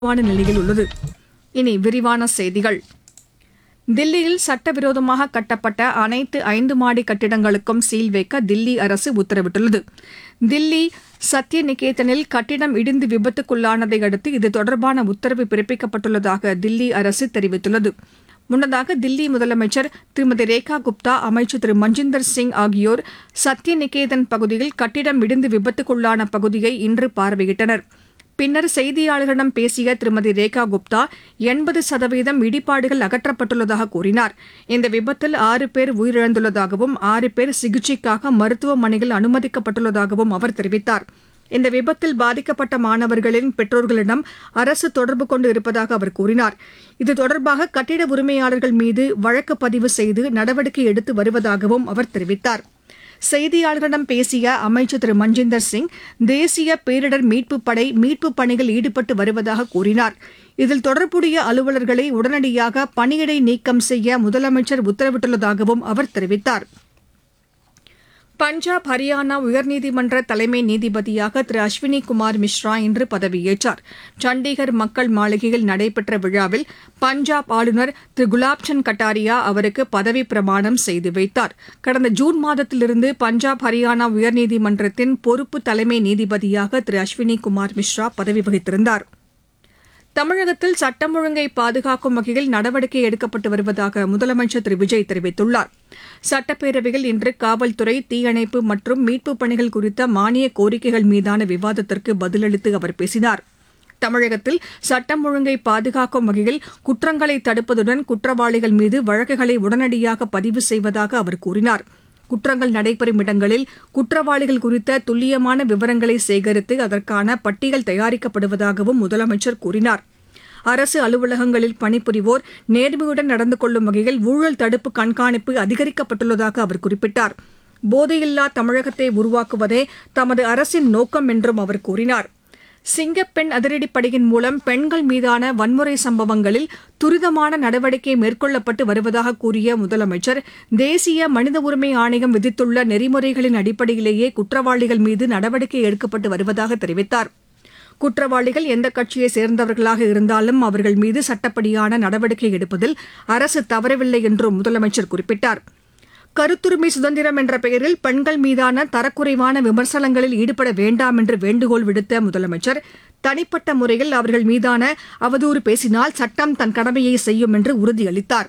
மோசமான நிலையில் உள்ளது இனி விரிவான செய்திகள் தில்லியில் சட்டவிரோதமாக கட்டப்பட்ட அனைத்து ஐந்து மாடி கட்டிடங்களுக்கும் சீல் வைக்க தில்லி அரசு உத்தரவிட்டுள்ளது தில்லி சத்யநிகேதனில் கட்டிடம் இடிந்து விபத்துக்குள்ளானதை அடுத்து இது தொடர்பான உத்தரவு பிறப்பிக்கப்பட்டுள்ளதாக தில்லி அரசு தெரிவித்துள்ளது முன்னதாக தில்லி முதலமைச்சர் திருமதி ரேகா குப்தா அமைச்சர் திரு மஞ்சிந்தர் சிங் ஆகியோர் சத்யநிகேதன் பகுதியில் கட்டிடம் இடிந்து விபத்துக்குள்ளான பகுதியை இன்று பார்வையிட்டனர் பின்னர் செய்தியாளர்களிடம் பேசிய திருமதி ரேகா குப்தா எண்பது சதவீதம் இடிபாடுகள் அகற்றப்பட்டுள்ளதாக கூறினார் இந்த விபத்தில் ஆறு பேர் உயிரிழந்துள்ளதாகவும் ஆறு பேர் சிகிச்சைக்காக மருத்துவமனையில் அனுமதிக்கப்பட்டுள்ளதாகவும் அவர் தெரிவித்தார் இந்த விபத்தில் பாதிக்கப்பட்ட மாணவர்களின் பெற்றோர்களிடம் அரசு தொடர்பு கொண்டு இருப்பதாக அவர் கூறினார் இது தொடர்பாக கட்டிட உரிமையாளர்கள் மீது வழக்கு பதிவு செய்து நடவடிக்கை எடுத்து வருவதாகவும் அவர் தெரிவித்தார் செய்தியாளர்களிடம் பேசிய அமைச்சர் திரு மஞ்சிந்தர் சிங் தேசிய பேரிடர் மீட்புப் படை மீட்புப் பணியில் ஈடுபட்டு வருவதாக கூறினார் இதில் தொடர்புடைய அலுவலர்களை உடனடியாக பணியிடை நீக்கம் செய்ய முதலமைச்சர் உத்தரவிட்டுள்ளதாகவும் அவர் தெரிவித்தார் பஞ்சாப் ஹரியானா உயர்நீதிமன்ற தலைமை நீதிபதியாக திரு அஸ்வினி குமார் மிஸ்ரா இன்று பதவியேற்றார் சண்டிகர் மக்கள் மாளிகையில் நடைபெற்ற விழாவில் பஞ்சாப் ஆளுநர் திரு குலாப்சந்த் கட்டாரியா அவருக்கு பதவி பிரமாணம் செய்து வைத்தார் கடந்த ஜூன் மாதத்திலிருந்து பஞ்சாப் ஹரியானா உயர்நீதிமன்றத்தின் பொறுப்பு தலைமை நீதிபதியாக திரு அஸ்வினி குமார் மிஸ்ரா பதவி வகித்திருந்தாா் தமிழகத்தில் சட்டம் ஒழுங்கை பாதுகாக்கும் வகையில் நடவடிக்கை எடுக்கப்பட்டு வருவதாக முதலமைச்சர் திரு விஜய் தெரிவித்துள்ளார் சட்டப்பேரவையில் இன்று காவல்துறை தீயணைப்பு மற்றும் மீட்புப் பணிகள் குறித்த மானிய கோரிக்கைகள் மீதான விவாதத்திற்கு பதிலளித்து அவர் பேசினார் தமிழகத்தில் சட்டம் ஒழுங்கை பாதுகாக்கும் வகையில் குற்றங்களை தடுப்பதுடன் குற்றவாளிகள் மீது வழக்குகளை உடனடியாக பதிவு செய்வதாக அவர் கூறினார் குற்றங்கள் நடைபெறும் இடங்களில் குற்றவாளிகள் குறித்த துல்லியமான விவரங்களை சேகரித்து அதற்கான பட்டியல் தயாரிக்கப்படுவதாகவும் முதலமைச்சர் கூறினார் அரசு அலுவலகங்களில் பணிபுரிவோர் நேர்மையுடன் நடந்து கொள்ளும் வகையில் ஊழல் தடுப்பு கண்காணிப்பு அதிகரிக்கப்பட்டுள்ளதாக அவர் குறிப்பிட்டார் போதையில்லா தமிழகத்தை உருவாக்குவதே தமது அரசின் நோக்கம் என்றும் அவர் கூறினார் சிங்கப்பெண் அதிரடிப்படையின் மூலம் பெண்கள் மீதான வன்முறை சம்பவங்களில் துரிதமான நடவடிக்கை மேற்கொள்ளப்பட்டு வருவதாக கூறிய முதலமைச்சர் தேசிய மனித உரிமை ஆணையம் விதித்துள்ள நெறிமுறைகளின் அடிப்படையிலேயே குற்றவாளிகள் மீது நடவடிக்கை எடுக்கப்பட்டு வருவதாக தெரிவித்தார் குற்றவாளிகள் எந்த கட்சியை சேர்ந்தவர்களாக இருந்தாலும் அவர்கள் மீது சட்டப்படியான நடவடிக்கை எடுப்பதில் அரசு தவறவில்லை என்றும் முதலமைச்சர் குறிப்பிட்டார் கருத்துரிமை சுதந்திரம் என்ற பெயரில் பெண்கள் மீதான தரக்குறைவான விமர்சனங்களில் ஈடுபட வேண்டாம் என்று வேண்டுகோள் விடுத்த முதலமைச்சர் தனிப்பட்ட முறையில் அவர்கள் மீதான அவதூறு பேசினால் சட்டம் தன் கடமையை செய்யும் என்று உறுதியளித்தார்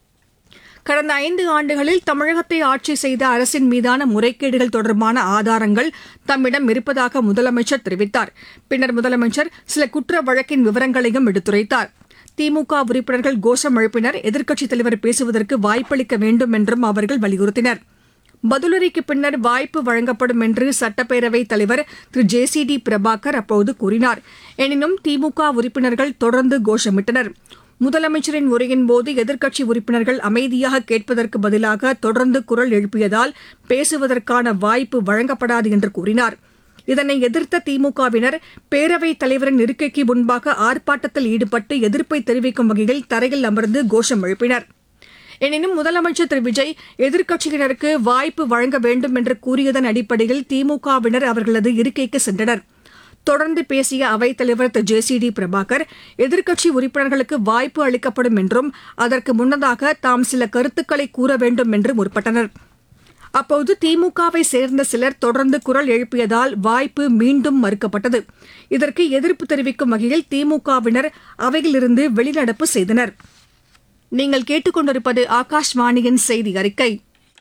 கடந்த ஐந்து ஆண்டுகளில் தமிழகத்தை ஆட்சி செய்த அரசின் மீதான முறைகேடுகள் தொடர்பான ஆதாரங்கள் தம்மிடம் இருப்பதாக முதலமைச்சர் தெரிவித்தார் பின்னர் முதலமைச்சர் சில குற்ற வழக்கின் விவரங்களையும் எடுத்துரைத்தார் திமுக உறுப்பினர்கள் கோஷம் எழுப்பினர் எதிர்க்கட்சித் தலைவர் பேசுவதற்கு வாய்ப்பளிக்க வேண்டும் என்றும் அவர்கள் வலியுறுத்தினர் பதிலுரைக்கு பின்னர் வாய்ப்பு வழங்கப்படும் என்று சட்டப்பேரவைத் தலைவர் Thiru J C D Prabhakar அப்போது கூறினார் எனினும் திமுக உறுப்பினர்கள் தொடர்ந்து கோஷமிட்டனர் முதலமைச்சரின் உரையின்போது எதிர்க்கட்சி உறுப்பினர்கள் அமைதியாக கேட்பதற்கு பதிலாக தொடர்ந்து குரல் எழுப்பியதால் பேசுவதற்கான வாய்ப்பு வழங்கப்படாது என்று கூறினார் இதனை எதிர்த்த திமுகவினர் பேரவைத் தலைவரின் இருக்கைக்கு முன்பாக ஆர்ப்பாட்டத்தில் ஈடுபட்டு எதிர்ப்பை தெரிவிக்கும் வகையில் தரையில் அமர்ந்து கோஷம் எழுப்பினர் எனினும் முதலமைச்சர் திரு விஜய் எதிர்க்கட்சியினருக்கு வாய்ப்பு வழங்க வேண்டும் என்று கூறியதன் அடிப்படையில் திமுகவினர் அவர்களது இருக்கைக்கு சென்றனர் தொடர்ந்து பேசிய அவைத்தலைவர் Thiru J C D Prabhakar எதிர்க்கட்சி உறுப்பினர்களுக்கு வாய்ப்பு அளிக்கப்படும் என்றும் அதற்கு முன்னதாக தாம் சில கருத்துக்களை கூற வேண்டும் என்று முற்பட்டனர் அப்போது திமுகவை சேர்ந்த சிலர் தொடர்ந்து குரல் எழுப்பியதால் வாய்ப்பு மீண்டும் மறுக்கப்பட்டது இதற்கு எதிர்ப்பு தெரிவிக்கும் வகையில் திமுகவினர் அவையிலிருந்து வெளிநடப்பு செய்தனர் நீங்கள் கேட்டுக்கொண்டிருப்பது ஆகாஷ்வாணியின் செய்தி அறிக்கை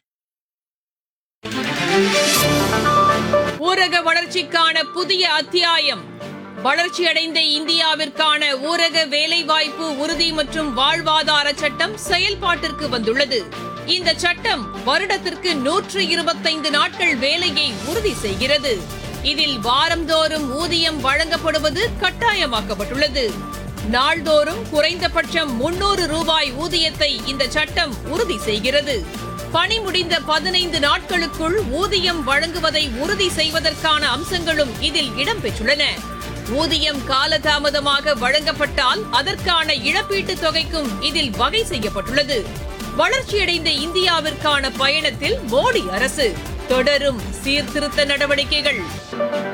ஊரக வளர்ச்சிக்கான புதிய அத்தியாயம் வளர்ச்சியடைந்த இந்தியாவிற்கான ஊரக வேலைவாய்ப்பு உறுதி மற்றும் வாழ்வாதார சட்டம் செயல்பாட்டிற்கு வந்துள்ளது இந்த சட்டம் வருடத்திற்கு நூற்று இருபத்தைந்து நாட்கள் வேலையை உறுதி செய்கிறது இதில் வாரந்தோறும் ஊதியம் வழங்கப்படுவது கட்டாயமாக்கப்பட்டுள்ளது நாள்தோறும் குறைந்தபட்சம் முன்னூறு ரூபாய் ஊதியத்தை இந்த சட்டம் உறுதி செய்கிறது பணி முடிந்த பதினைந்து நாட்களுக்குள் ஊதியம் வழங்குவதை உறுதி செய்வதற்கான அம்சங்களும் இதில் இடம்பெற்றுள்ளன ஊதியம் காலதாமதமாக வழங்கப்பட்டால் அதற்கான இழப்பீட்டுத் தொகைக்கும் இதில் வகை செய்யப்பட்டுள்ளது வளர்ச்சியடைந்த இந்தியாவிற்கான பயணத்தில் மோடி அரசு தொடரும் சீர்திருத்த நடவடிக்கைகள்